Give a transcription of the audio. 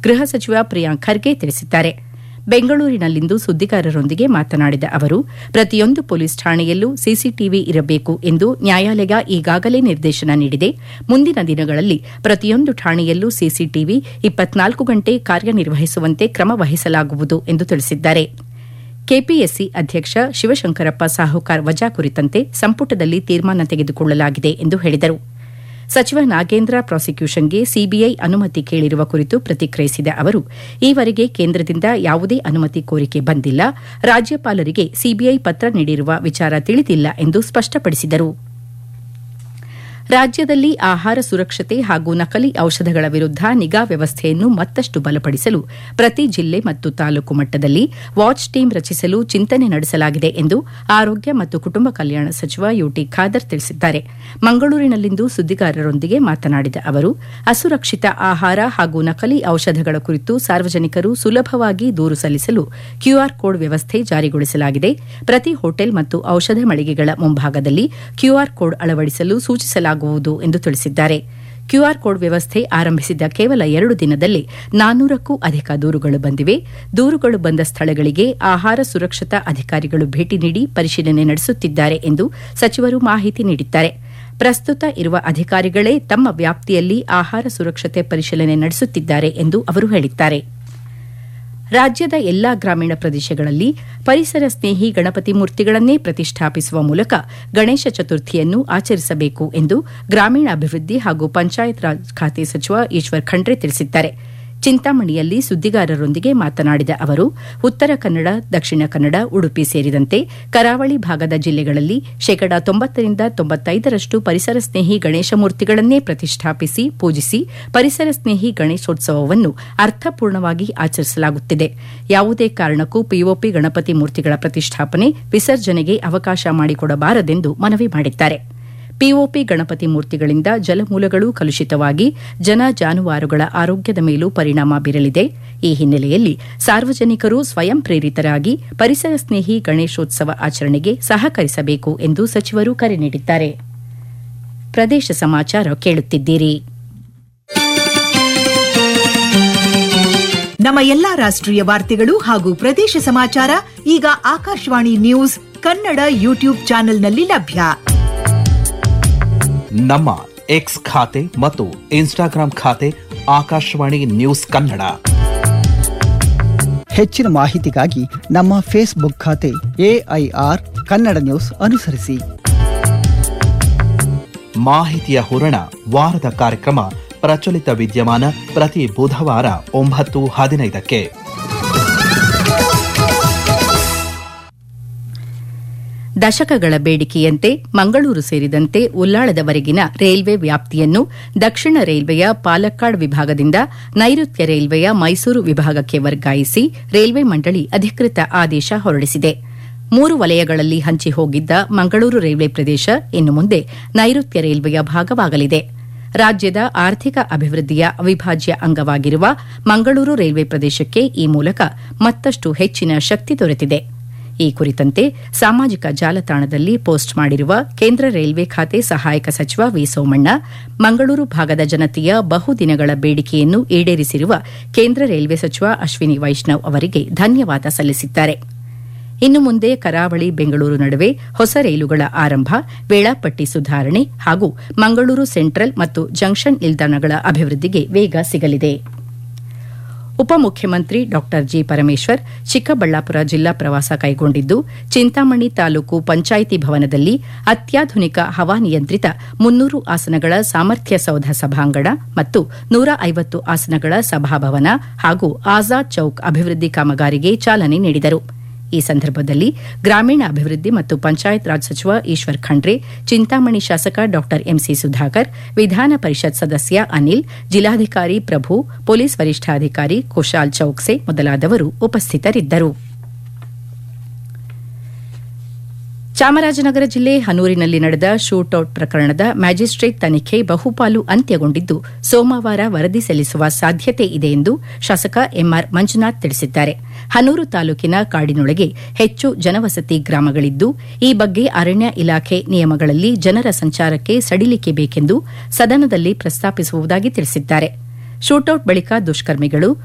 ಗೃಹ ಸಚಿವ ಪ್ರಿಯಾಂಕ್ ಖರ್ಗೆ ತಿಳಿಸಿದ್ದಾರೆ ಬೆಂಗಳೂರಿನಲ್ಲಿಂದು ಸುದ್ದಿಗಾರರೊಂದಿಗೆ ಮಾತನಾಡಿದ ಅವರು ಪ್ರತಿಯೊಂದು ಪೊಲೀಸ್ ಠಾಣೆಯಲ್ಲೂ ಸಿಸಿಟಿವಿ ಇರಬೇಕು ಎಂದು ನ್ಯಾಯಾಲಯ ಈಗಾಗಲೇ ನಿರ್ದೇಶನ ನೀಡಿದೆ ಮುಂದಿನ ದಿನಗಳಲ್ಲಿ ಪ್ರತಿಯೊಂದು ಠಾಣೆಯಲ್ಲೂ ಸಿಸಿಟಿವಿ ಇಪ್ಪತ್ನಾಲ್ಕು ಗಂಟೆ ಕಾರ್ಯನಿರ್ವಹಿಸುವಂತೆ ಕ್ರಮ ವಹಿಸಲಾಗುವುದು ಎಂದು ತಿಳಿಸಿದ್ದಾರೆ ಕೆಪಿಎಸ್ಸಿ ಅಧ್ಯಕ್ಷ ಶಿವಶಂಕರಪ್ಪ ಸಾಹುಕಾರ್ ವಜಾ ಕುರಿತಂತೆ ಸಂಪುಟದಲ್ಲಿ ತೀರ್ಮಾನ ತೆಗೆದುಕೊಳ್ಳಲಾಗಿದೆ ಎಂದು ಹೇಳಿದರು ಸಚಿವ ನಾಗೇಂದ್ರ ಪ್ರಾಸಿಕ್ಯೂಷನ್ಗೆ ಸಿಬಿಐ ಅನುಮತಿ ಕೇಳಿರುವ ಕುರಿತು ಪ್ರತಿಕ್ರಿಯಿಸಿದ ಅವರು ಈವರೆಗೆ ಕೇಂದ್ರದಿಂದ ಯಾವುದೇ ಅನುಮತಿ ಕೋರಿಕೆ ಬಂದಿಲ್ಲ ರಾಜ್ಯಪಾಲರಿಗೆ ಸಿಬಿಐ ಪತ್ರ ನೀಡಿರುವ ವಿಚಾರ ತಿಳಿದಿಲ್ಲ ಎಂದು ಸ್ಪಷ್ಟಪಡಿಸಿದರು ರಾಜ್ಯದಲ್ಲಿ ಆಹಾರ ಸುರಕ್ಷತೆ ಹಾಗೂ ನಕಲಿ ಔಷಧಗಳ ವಿರುದ್ಧ ನಿಗಾ ವ್ಯವಸ್ಥೆಯನ್ನು ಮತ್ತಷ್ಟು ಬಲಪಡಿಸಲು ಪ್ರತಿ ಜಿಲ್ಲೆ ಮತ್ತು ತಾಲೂಕು ಮಟ್ಟದಲ್ಲಿ ವಾಚ್ ಟೀಮ್ ರಚಿಸಲು ಚಿಂತನೆ ನಡೆಸಲಾಗಿದೆ ಎಂದು ಆರೋಗ್ಯ ಮತ್ತು ಕುಟುಂಬ ಕಲ್ಯಾಣ ಸಚಿವ ಯುಟಿ ಖಾದರ್ ತಿಳಿಸಿದ್ದಾರೆ ಮಂಗಳೂರಿನಲ್ಲಿಂದು ಸುದ್ದಿಗಾರರೊಂದಿಗೆ ಮಾತನಾಡಿದ ಅವರು ಅಸುರಕ್ಷಿತ ಆಹಾರ ಹಾಗೂ ನಕಲಿ ಔಷಧಗಳ ಕುರಿತು ಸಾರ್ವಜನಿಕರು ಸುಲಭವಾಗಿ ದೂರು ಸಲ್ಲಿಸಲು ಕ್ಯೂಆರ್ ಕೋಡ್ ವ್ಯವಸ್ಥೆ ಜಾರಿಗೊಳಿಸಲಾಗಿದೆ ಪ್ರತಿ ಹೋಟೆಲ್ ಮತ್ತು ಔಷಧ ಮಳಿಗೆಗಳ ಮುಂಭಾಗದಲ್ಲಿ ಕ್ಯೂಆರ್ ಕೋಡ್ ಅಳವಡಿಸಲು ಸೂಚಿಸಲಾಗುವುದು ಎಂದು ತಿಳಿಸಿದ್ದಾರೆ ಕ್ಯೂಆರ್ ಕೋಡ್ ವ್ಯವಸ್ಥೆ ಆರಂಭಿಸಿದ ಕೇವಲ ಎರಡು ದಿನದಲ್ಲಿ ನಾನ್ನೂರಕ್ಕೂ ಅಧಿಕ ದೂರುಗಳು ಬಂದಿವೆ ದೂರುಗಳು ಬಂದ ಸ್ಥಳಗಳಿಗೆ ಆಹಾರ ಸುರಕ್ಷತಾ ಅಧಿಕಾರಿಗಳು ಭೇಟಿ ನೀಡಿ ಪರಿಶೀಲನೆ ನಡೆಸುತ್ತಿದ್ದಾರೆ ಎಂದು ಸಚಿವರು ಮಾಹಿತಿ ನೀಡಿದ್ದಾರೆ ಪ್ರಸ್ತುತ ಇರುವ ಅಧಿಕಾರಿಗಳೇ ತಮ್ಮ ವ್ಯಾಪ್ತಿಯಲ್ಲಿ ಆಹಾರ ಸುರಕ್ಷತೆ ಪರಿಶೀಲನೆ ನಡೆಸುತ್ತಿದ್ದಾರೆ ಎಂದು ಅವರು ಹೇಳಿದ್ದಾರೆ ರಾಜ್ಯದ ಎಲ್ಲಾ ಗ್ರಾಮೀಣ ಪ್ರದೇಶಗಳಲ್ಲಿ ಪರಿಸರ ಸ್ನೇಹಿ ಗಣಪತಿ ಮೂರ್ತಿಗಳನ್ನೇ ಪ್ರತಿಷ್ಠಾಪಿಸುವ ಮೂಲಕ ಗಣೇಶ ಚತುರ್ಥಿಯನ್ನು ಆಚರಿಸಬೇಕು ಎಂದು ಗ್ರಾಮೀಣಾಭಿವೃದ್ಧಿ ಹಾಗೂ ಪಂಚಾಯತ್ ರಾಜ್ ಖಾತೆ ಸಚಿವ ಈಶ್ವರ್ ಖಂಡ್ರೆ ತಿಳಿಸಿದ್ದಾರೆ ಚಿಂತಾಮಣಿಯಲ್ಲಿ ಸುದ್ದಿಗಾರರೊಂದಿಗೆ ಮಾತನಾಡಿದ ಅವರು ಉತ್ತರ ಕನ್ನಡ ದಕ್ಷಿಣ ಕನ್ನಡ ಉಡುಪಿ ಸೇರಿದಂತೆ ಕರಾವಳಿ ಭಾಗದ ಜಿಲ್ಲೆಗಳಲ್ಲಿ ಶೇಕಡಾ ತೊಂಬತ್ತರಿಂದ ತೊಂಬತ್ತೈದರಷ್ಟು ಪರಿಸರ ಸ್ನೇಹಿ ಗಣೇಶ ಮೂರ್ತಿಗಳನ್ನೇ ಪ್ರತಿಷ್ಠಾಪಿಸಿ ಪೂಜಿಸಿ ಪರಿಸರ ಸ್ನೇಹಿ ಗಣೇಶೋತ್ಸವವನ್ನು ಅರ್ಥಪೂರ್ಣವಾಗಿ ಆಚರಿಸಲಾಗುತ್ತಿದೆ ಯಾವುದೇ ಕಾರಣಕ್ಕೂ ಪಿಒಪಿ ಗಣಪತಿ ಮೂರ್ತಿಗಳ ಪ್ರತಿಷ್ಠಾಪನೆ ವಿಸರ್ಜನೆಗೆ ಅವಕಾಶ ಮಾಡಿಕೊಡಬಾರದೆಂದು ಮನವಿ ಮಾಡಿದ್ದಾರೆ ಪಿಒಪಿ ಗಣಪತಿ ಮೂರ್ತಿಗಳಿಂದ ಜಲಮೂಲಗಳು ಕಲುಷಿತವಾಗಿ ಜನ ಜಾನುವಾರುಗಳ ಆರೋಗ್ಯದ ಮೇಲೂ ಪರಿಣಾಮ ಬೀರಲಿದೆ ಈ ಹಿನ್ನೆಲೆಯಲ್ಲಿ ಸಾರ್ವಜನಿಕರು ಸ್ವಯಂ ಪ್ರೇರಿತರಾಗಿ ಪರಿಸರ ಸ್ನೇಹಿ ಗಣೇಶೋತ್ಸವ ಆಚರಣೆಗೆ ಸಹಕರಿಸಬೇಕು ಎಂದು ಸಚಿವರು ಕರೆ ನೀಡಿದ್ದಾರೆ ಪ್ರದೇಶ ಸಮಾಚಾರ ಕೇಳುತ್ತಿದ್ದೀರಿ ನಮ್ಮ ಎಲ್ಲಾ ರಾಷ್ಟ್ರೀಯ ವಾರ್ತೆಗಳು ಹಾಗೂ ಪ್ರದೇಶ ಸಮಾಚಾರ ಈಗ ಆಕಾಶವಾಣಿ ನ್ಯೂಸ್ ಕನ್ನಡ ಯೂಟ್ಯೂಬ್ ಚಾನೆಲ್ನಲ್ಲಿ ಲಭ್ಯ ನಮ್ಮ ಎಕ್ಸ್ ಖಾತೆ ಮತ್ತು ಇನ್ಸ್ಟಾಗ್ರಾಂ ಖಾತೆ ಆಕಾಶವಾಣಿ ನ್ಯೂಸ್ ಕನ್ನಡ ಹೆಚ್ಚಿನ ಮಾಹಿತಿಗಾಗಿ ನಮ್ಮ ಫೇಸ್ಬುಕ್ ಖಾತೆ ಎಐಆರ್ ಕನ್ನಡ ನ್ಯೂಸ್ ಅನುಸರಿಸಿ ಮಾಹಿತಿಯ ಹೂರಣ ವಾರದ ಕಾರ್ಯಕ್ರಮ ಪ್ರಚಲಿತ ವಿದ್ಯಮಾನ ಪ್ರತಿ ಬುಧವಾರ ಒಂಬತ್ತು ಹದಿನೈದಕ್ಕೆ ದಶಕಗಳ ಬೇಡಿಕೆಯಂತೆ ಮಂಗಳೂರು ಸೇರಿದಂತೆ ಉಲ್ಲಾಳದವರೆಗಿನ ರೈಲ್ವೆ ವ್ಯಾಪ್ತಿಯನ್ನು ದಕ್ಷಿಣ ರೈಲ್ವೆಯ ಪಾಲಕ್ಕಾಡ್ ವಿಭಾಗದಿಂದ ನೈಋತ್ಯ ರೈಲ್ವೆಯ ಮೈಸೂರು ವಿಭಾಗಕ್ಕೆ ವರ್ಗಾಯಿಸಿ ರೈಲ್ವೆ ಮಂಡಳಿ ಅಧಿಕೃತ ಆದೇಶ ಹೊರಡಿಸಿದೆ ಮೂರು ವಲಯಗಳಲ್ಲಿ ಹಂಚಿ ಹೋಗಿದ್ದ ಮಂಗಳೂರು ರೈಲ್ವೆ ಪ್ರದೇಶ ಇನ್ನು ಮುಂದೆ ನೈಋತ್ಯ ರೈಲ್ವೆಯ ಭಾಗವಾಗಲಿದೆ ರಾಜ್ಯದ ಆರ್ಥಿಕ ಅಭಿವೃದ್ಧಿಯ ಅವಿಭಾಜ್ಯ ಅಂಗವಾಗಿರುವ ಮಂಗಳೂರು ರೈಲ್ವೆ ಪ್ರದೇಶಕ್ಕೆ ಈ ಮೂಲಕ ಮತ್ತಷ್ಟು ಹೆಚ್ಚಿನ ಶಕ್ತಿ ದೊರೆತಿದೆ ಈ ಕುರಿತಂತೆ ಸಾಮಾಜಿಕ ಜಾಲತಾಣದಲ್ಲಿ ಪೋಸ್ಟ್ ಮಾಡಿರುವ ಕೇಂದ್ರ ರೈಲ್ವೆ ಖಾತೆ ಸಹಾಯಕ ಸಚಿವ ವಿ ಸೋಮಣ್ಣ ಮಂಗಳೂರು ಭಾಗದ ಜನತೆಯ ಬಹುದಿನಗಳ ಬೇಡಿಕೆಯನ್ನು ಈಡೇರಿಸಿರುವ ಕೇಂದ್ರ ರೈಲ್ವೆ ಸಚಿವ ಅಶ್ವಿನಿ ವೈಷ್ಣವ್ ಅವರಿಗೆ ಧನ್ಯವಾದ ಸಲ್ಲಿಸಿದ್ದಾರೆ ಇನ್ನು ಮುಂದೆ ಕರಾವಳಿ ಬೆಂಗಳೂರು ನಡುವೆ ಹೊಸ ರೈಲುಗಳ ಆರಂಭ ವೇಳಾಪಟ್ಟಿ ಸುಧಾರಣೆ ಹಾಗೂ ಮಂಗಳೂರು ಸೆಂಟ್ರಲ್ ಮತ್ತು ಜಂಕ್ಷನ್ ನಿಲ್ದಾಣಗಳ ಅಭಿವೃದ್ಧಿಗೆ ವೇಗ ಸಿಗಲಿದೆ ಉಪಮುಖ್ಯಮಂತ್ರಿ ಡಾ ಜಿ ಪರಮೇಶ್ವರ್ ಚಿಕ್ಕಬಳ್ಳಾಪುರ ಜಿಲ್ಲಾ ಪ್ರವಾಸ ಕೈಗೊಂಡಿದ್ದು ಚಿಂತಾಮಣಿ ತಾಲೂಕು ಪಂಚಾಯಿತಿ ಭವನದಲ್ಲಿ ಅತ್ಯಾಧುನಿಕ ಹವಾನಿಯಂತ್ರಿತ ಮುನ್ನೂರು ಆಸನಗಳ ಸಾಮರ್ಥ್ಯ ಸೌಧ ಸಭಾಂಗಣ ಮತ್ತು ನೂರ ಐವತ್ತು ಆಸನಗಳ ಸಭಾಭವನ ಹಾಗೂ ಆಜಾದ್ ಚೌಕ್ ಅಭಿವೃದ್ಧಿ ಕಾಮಗಾರಿಗೆ ಚಾಲನೆ ನೀಡಿದರು ಈ ಸಂದರ್ಭದಲ್ಲಿ ಗ್ರಾಮೀಣ ಅಭಿವೃದ್ಧಿ ಮತ್ತು ಪಂಚಾಯತ್ ರಾಜ್ ಸಚಿವ ಈಶ್ವರ್ ಖಂಡ್ರೆ ಚಿಂತಾಮಣಿ ಶಾಸಕ ಡಾ ಎಂಸಿ ಸುಧಾಕರ್ ವಿಧಾನ ಪರಿಷತ್ ಸದಸ್ಯ ಅನಿಲ್ ಜಿಲ್ಲಾಧಿಕಾರಿ ಪ್ರಭು ಪೊಲೀಸ್ ವರಿಷ್ಠಾಧಿಕಾರಿ ಕುಶಾಲ್ ಚೌಕ್ಸೆ ಮೊದಲಾದವರು ಉಪಸ್ಥಿತರಿದ್ದರು ಚಾಮರಾಜನಗರ ಜಿಲ್ಲೆ ಹನೂರಿನಲ್ಲಿ ನಡೆದ ಶೂಟೌಟ್ ಪ್ರಕರಣದ ಮ್ಯಾಜಿಸ್ಟ್ರೇಟ್ ತನಿಖೆ ಬಹುಪಾಲು ಅಂತ್ಯಗೊಂಡಿದ್ದು ಸೋಮವಾರ ವರದಿ ಸಲ್ಲಿಸುವ ಸಾಧ್ಯತೆ ಇದೆ ಎಂದು ಶಾಸಕ ಎಂಆರ್ ಮಂಜುನಾಥ್ ತಿಳಿಸಿದ್ದಾರೆ ಹನೂರು ತಾಲೂಕಿನ ಕಾಡಿನೊಳಗೆ ಹೆಚ್ಚು ಜನವಸತಿ ಗ್ರಾಮಗಳಿದ್ದು ಈ ಬಗ್ಗೆ ಅರಣ್ಯ ಇಲಾಖೆ ನಿಯಮಗಳಲ್ಲಿ ಜನರ ಸಂಚಾರಕ್ಕೆ ಸಡಿಲಿಕೆ ಬೇಕೆಂದು ಸದನದಲ್ಲಿ ಪ್ರಸ್ತಾಪಿಸುವುದಾಗಿ ತಿಳಿಸಿದ್ದಾರೆ ಶೂಟೌಟ್ ಬಳಿಕ ದುಷ್ಕರ್ಮಿಗಳು